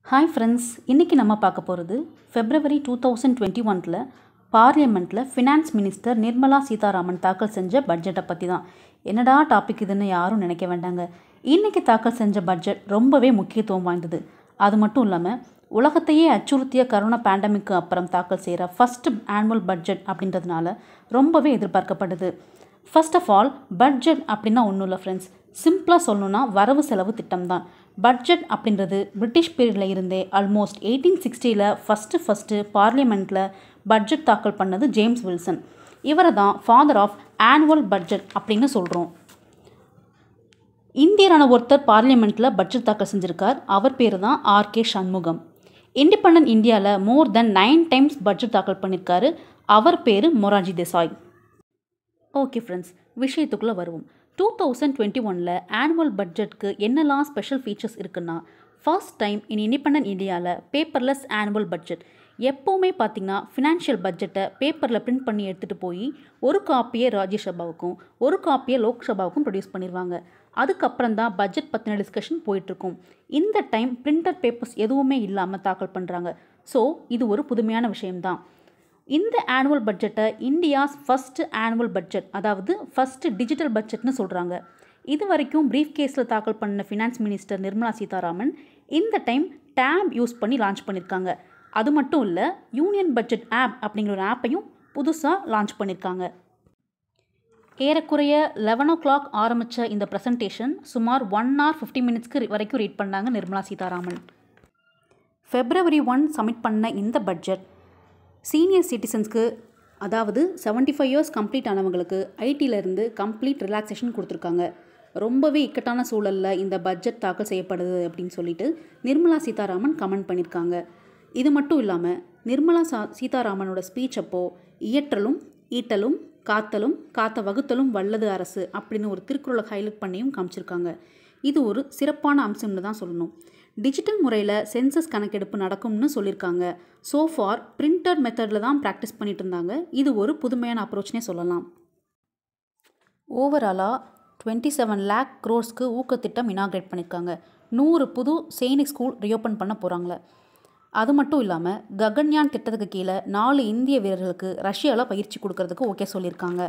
hi friends இன்றைக்கி நம்ம பார்க்க போகிறது ஃபெப்ரவரி டூ தௌசண்ட் டுவெண்ட்டி ஒனில் பார்லிமெண்ட்டில் ஃபினான்ஸ் மினிஸ்டர் நிர்மலா சீதாராமன் தாக்கல் செஞ்ச பட்ஜெட்டை பற்றி தான் என்னடா டாபிக் இதுன்னு யாரும் நினைக்க வேண்டாங்க இன்றைக்கி தாக்கல் செஞ்ச பட்ஜெட் ரொம்பவே முக்கியத்துவம் வாய்ந்தது அது மட்டும் இல்லாமல் உலகத்தையே அச்சுறுத்திய கரோனா பேண்டமிக்கு அப்புறம் தாக்கல் செய்கிற ஃபஸ்ட்டு ஆனுவல் பட்ஜெட் அப்படின்றதுனால ரொம்பவே எதிர்பார்க்கப்படுது ஃபர்ஸ்ட் ஆஃப் ஆல் பட்ஜெட் அப்படின்னா ஒன்றும் இல்லை ஃப்ரெண்ட்ஸ் சிம்பிளாக சொல்லணும்னா வரவு செலவு திட்டம் தான் பட்ஜெட் அப்படின்றது பிரிட்டிஷ் பீரியடில் இருந்தே ஆல்மோஸ்ட் எயிட்டீன் சிக்ஸ்டியில் ஃபஸ்ட்டு ஃபஸ்ட்டு பார்லிமெண்ட்டில் பட்ஜெட் தாக்கல் பண்ணது ஜேம்ஸ் வில்சன் இவரை தான் ஃபாதர் ஆஃப் ஆனுவல் பட்ஜெட் அப்படின்னு சொல்கிறோம் இந்தியரான ஒருத்தர் பார்லிமெண்ட்டில் பட்ஜெட் தாக்கல் செஞ்சுருக்கார் அவர் பேர் தான் ஆர்கே சண்முகம் இண்டிபெண்டன்ட் இந்தியாவில் more than nine times budget தாக்கல் பண்ணியிருக்காரு அவர் பேர் மொராஜி தேசாய் ஓகே ஃப்ரெண்ட்ஸ் விஷயத்துக்குள்ளே வருவோம் டூ தௌசண்ட் டுவெண்ட்டி ஒனில் ஆனுவல் பட்ஜெட்க்கு என்னெல்லாம் ஸ்பெஷல் ஃபீச்சர்ஸ் இருக்குன்னா ஃபர்ஸ்ட் டைம் இன் இண்டிபெண்டன்ட் இந்தியாவில் பேப்பர்லெஸ் ஆனுவல் பட்ஜெட் எப்போவுமே பார்த்தீங்கன்னா ஃபினான்ஷியல் பட்ஜெட்டை பேப்பரில் பிரிண்ட் பண்ணி எடுத்துகிட்டு போய் ஒரு காப்பியை ராஜ்யசபாவுக்கும் ஒரு காப்பியை லோக்சபாவுக்கும் ப்ரொடியூஸ் பண்ணிடுவாங்க அதுக்கப்புறம் தான் பட்ஜெட் பற்றின டிஸ்கஷன் போயிட்டுருக்கும் இந்த டைம் பிரிண்டட் பேப்பர்ஸ் எதுவுமே இல்லாமல் தாக்கல் பண்ணுறாங்க ஸோ இது ஒரு புதுமையான விஷயம்தான் இந்த ஆனுவல் பட்ஜெட்டை இந்தியாஸ் ஃபஸ்ட்டு ஆனுவல் பட்ஜெட் அதாவது ஃபஸ்ட்டு டிஜிட்டல் பட்ஜெட்னு சொல்கிறாங்க இது வரைக்கும் ப்ரீஃப் கேஸில் தாக்கல் பண்ண ஃபினான்ஸ் மினிஸ்டர் நிர்மலா சீதாராமன் இந்த டைம் டேப் யூஸ் பண்ணி லான்ச் பண்ணியிருக்காங்க அது மட்டும் இல்லை யூனியன் பட்ஜெட் ஆப் அப்படிங்கிற ஒரு ஆப்பையும் புதுசாக லான்ச் பண்ணியிருக்காங்க ஏறக்குறைய லெவன் ஓ கிளாக் ஆரம்பித்த இந்த ப்ரெசன்டேஷன் சுமார் ஒன் ஹவர் ஃபிஃப்டி மினிட்ஸ்க்கு வரைக்கும் ரீட் பண்ணாங்க Nirmala Sitharaman February one submit பண்ண இந்த பட்ஜெட் சீனியர் சிட்டிசன்ஸ்க்கு அதாவது செவன்ட்டி ஃபைவ் இயர்ஸ் கம்ப்ளீட் ஆனவங்களுக்கு ஐடியிலேருந்து கம்ப்ளீட் ரிலாக்ஸேஷன் கொடுத்துருக்காங்க ரொம்பவே இக்கட்டான சூழலில் இந்த பட்ஜெட் தாக்கல் செய்யப்படுது அப்படின்னு சொல்லிட்டு நிர்மலா சீதாராமன் கமெண்ட் பண்ணியிருக்காங்க இது மட்டும் இல்லாமல் நிர்மலா சா சீதாராமனோட ஸ்பீச் அப்போது இயற்றலும் ஈட்டலும் காத்தலும் காத்த வகுத்தலும் வல்லது அரசு அப்படின்னு ஒரு திருக்குறளை ஹைலைட் பண்ணியும் காமிச்சிருக்காங்க இது ஒரு சிறப்பான அம்சம்னு தான் சொல்லணும் டிஜிட்டல் முறையில் சென்சஸ் கணக்கெடுப்பு நடக்கும்னு சொல்லியிருக்காங்க ஸோ ஃபார் பிரிண்டட் மெத்தடில் தான் ப்ராக்டிஸ் பண்ணிட்டு இருந்தாங்க இது ஒரு புதுமையான அப்ரோச்னே சொல்லலாம் ஓவராலாக டுவெண்ட்டி செவன் லேக் க்ரோர்ஸ்க்கு ஊக்கத்திட்டம் இனாக்ரேட் பண்ணியிருக்காங்க நூறு புது சைனிக் ஸ்கூல் ரியோப்பன் பண்ண போகிறாங்களே அது மட்டும் இல்லாமல் ககன்யான் திட்டத்துக்கு கீழே நாலு இந்திய வீரர்களுக்கு ரஷ்யாவில் பயிற்சி கொடுக்கறதுக்கு ஓகே சொல்லியிருக்காங்க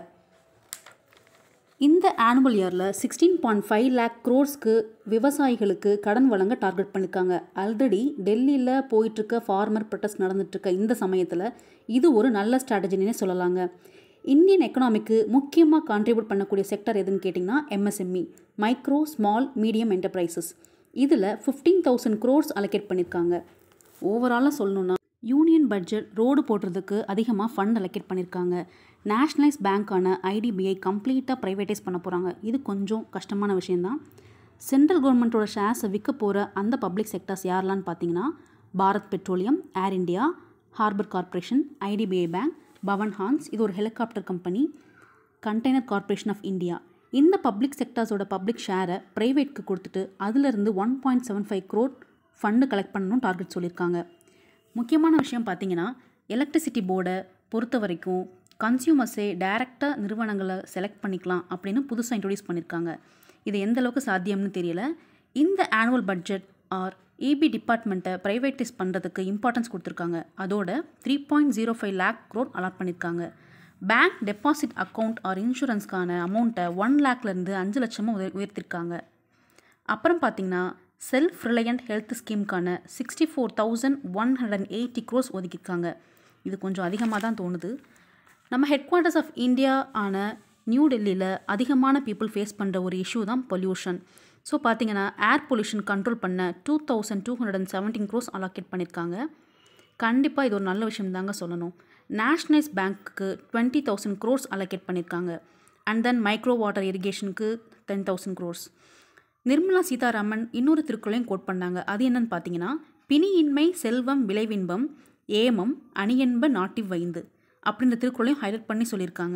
இந்த ஆனுவல் இயரில் சிக்ஸ்டீன் பாயிண்ட் ஃபைவ் லேக் க்ரோர்ஸ்க்கு விவசாயிகளுக்கு கடன் வழங்க டார்கெட் பண்ணியிருக்காங்க ஆல்ரெடி டெல்லியில் போயிட்டுருக்க ஃபார்மர் ப்ரொட்டஸ்ட் நடந்துட்டுருக்க இந்த சமயத்தில் இது ஒரு நல்ல ஸ்ட்ராட்டஜினே சொல்லலாங்க இந்தியன் எக்கனாமிக்கு முக்கியமாக கான்ட்ரிபியூட் பண்ணக்கூடிய செக்டர் எதுன்னு கேட்டிங்கன்னா MSME micro small medium enterprises இதில் ஃபிஃப்டீன் தௌசண்ட் க்ரோர்ஸ் அலோகேட் பண்ணியிருக்காங்க ஓவராலாக சொல்லணுன்னா யூனியன் பட்ஜெட் ரோடு போடுறதுக்கு அதிகமாக ஃபண்ட் அலோகேட் பண்ணியிருக்காங்க நேஷ்னலைஸ் பேங்க்கான ஐடிபிஐ கம்ப்ளீட்டாக ப்ரைவேட்டைஸ் பண்ண போகிறாங்க இது கொஞ்சம் கஷ்டமான விஷயந்தான் சென்ட்ரல் கவர்மெண்ட்டோட ஷேர்ஸை விற்க போகிற அந்த பப்ளிக் செக்டர்ஸ் யாரெல்லாம் பார்த்தீங்கன்னா Bharat petroleum air India harbour corporation IDBI bank Pawan Hans இது ஒரு helicopter company container corporation of India இந்த பப்ளிக் செக்டர்ஸோட பப்ளிக் ஷேரை ப்ரைவேட்க்கு கொடுத்துட்டு அதிலிருந்து one point seven five crore fund collect பண்ணணும் டார்கெட் சொல்லியிருக்காங்க முக்கியமான விஷயம் பார்த்தீங்கன்னா எலக்ட்ரிசிட்டி போர்டை பொறுத்த வரைக்கும் கன்சியூமர்ஸே டைரெக்டாக நிறுவனங்களை செலக்ட் பண்ணிக்கலாம் அப்படின்னு புதுசாக இன்ட்ரடியூஸ் பண்ணியிருக்காங்க இது எந்த அளவுக்கு சாத்தியம்னு தெரியல இந்த ஆனுவல் பட்ஜெட் ஆர் ஏபி டிபார்ட்மெண்ட்டை ப்ரைவேட்டைஸ் பண்ணுறதுக்கு இம்பார்ட்டன்ஸ் கொடுத்துருக்காங்க அதோட three point zero five lakh crore allot பண்ணியிருக்காங்க பேங்க் டெபாசிட் அக்கௌண்ட் ஆர் இன்சூரன்ஸ்க்கான அமௌண்ட்டை ஒன் லேக்லேருந்து அஞ்சு லட்சமாக உயர் உயர்த்திருக்காங்க அப்புறம் பார்த்தீங்கன்னா செல்ஃப் ரிலையண்ட் ஹெல்த் ஸ்கீமுக்கான sixty four thousand one hundred eighty crores ஒதுக்கியிருக்காங்க இது கொஞ்சம் அதிகமாக தான் தோணுது நம்ம ஹெட் குவார்ட்டர்ஸ் ஆஃப் இந்தியா ஆன நியூ டெல்லியில் அதிகமான பீப்புள் ஃபேஸ் பண்ணுற ஒரு இஷ்யூ தான் பொல்யூஷன் ஸோ பார்த்தீங்கன்னா ஏர் பொல்யூஷன் கண்ட்ரோல் பண்ண two thousand two hundred and seventeen crores allocate பண்ணியிருக்காங்க கண்டிப்பாக இது ஒரு நல்ல விஷயம் தாங்க சொல்லணும் நேஷ்னலைஸ் பேங்க்குக்கு டுவெண்ட்டி தௌசண்ட் க்ரோர்ஸ் அலோகேட் பண்ணியிருக்காங்க அண்ட் தென் மைக்ரோ வாட்டர் இரிகேஷனுக்கு டென் தௌசண்ட் க்ரோர்ஸ் நிர்மலா சீதாராமன் இன்னொரு திருக்குறளையும் கோட் பண்ணாங்க அது என்னன்னு பார்த்தீங்கன்னா பிணியின்மை செல்வம் விளைவின்பம் ஏமம் அணியன்ப நாட்டி வைந்து அப்படின்ற திருக்குறளையும் ஹைலைட் பண்ணி சொல்லியிருக்காங்க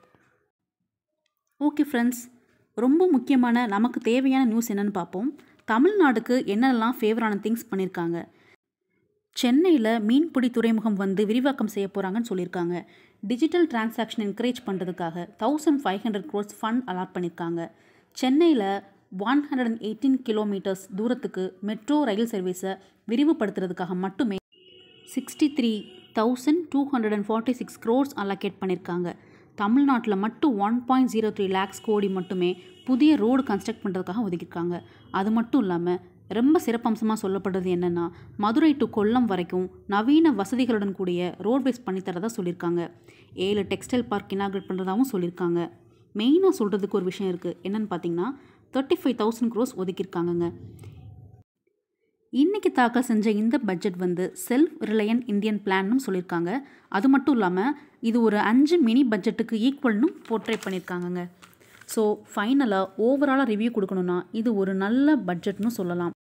ஓகே ஃப்ரெண்ட்ஸ் ரொம்ப முக்கியமான நமக்கு தேவையான நியூஸ் என்னென்னு பார்ப்போம் தமிழ்நாடுக்கு என்னெல்லாம் ஃபேவரான திங்ஸ் பண்ணியிருக்காங்க சென்னையில் மீன்பிடி துறைமுகம் வந்து விரிவாக்கம் செய்ய போகிறாங்கன்னு சொல்லியிருக்காங்க டிஜிட்டல் டிரான்சாக்ஷன் என்கரேஜ் பண்ணுறதுக்காக thousand five hundred crores fund allot பண்ணியிருக்காங்க சென்னையில் one hundred and eighteen kilometres தூரத்துக்கு மெட்ரோ ரயில் சர்வீஸை விரிவுபடுத்துறதுக்காக மட்டுமே sixty three thousand two hundred and forty six crores allocate பண்ணியிருக்காங்க தமிழ்நாட்டில் மட்டும் one point zero three lakhs கோடி மட்டுமே புதிய ரோடு கன்ஸ்ட்ரக்ட் பண்ணுறதுக்காக ஒதுக்கியிருக்காங்க அது மட்டும் இல்லாமல் ரொம்ப சிறப்பம்சமாக சொல்லப்படுறது என்னென்னா மதுரை டு கொல்லம் வரைக்கும் நவீன வசதிகளுடன் கூடிய ரோட்வேஸ் பண்ணித்தரதா சொல்லியிருக்காங்க ஏழு டெக்ஸ்டைல் பார்க் இனாக்ரேட் பண்ணுறதாகவும் சொல்லியிருக்காங்க மெயினாக சொல்கிறதுக்கு ஒரு விஷயம் இருக்குது என்னென்னு பார்த்தீங்கன்னா தேர்ட்டி ஃபைவ் தௌசண்ட் க்ரோஸ் ஒதுக்கியிருக்காங்கங்க இன்றைக்கி தாக்கல் செஞ்ச இந்த பட்ஜெட் வந்து செல்ஃப் ரிலையன்ட் இந்தியன் பிளான்னு சொல்லியிருக்காங்க அது மட்டும் இல்லாமல் இது ஒரு அஞ்சு மினி பட்ஜெட்டுக்கு ஈக்குவல்னு போர்ட்ரேட் பண்ணியிருக்காங்கங்க ஸோ ஃபைனலாக ஓவராலாக ரிவ்யூ கொடுக்கணுன்னா இது ஒரு நல்ல பட்ஜெட்னு சொல்லலாம்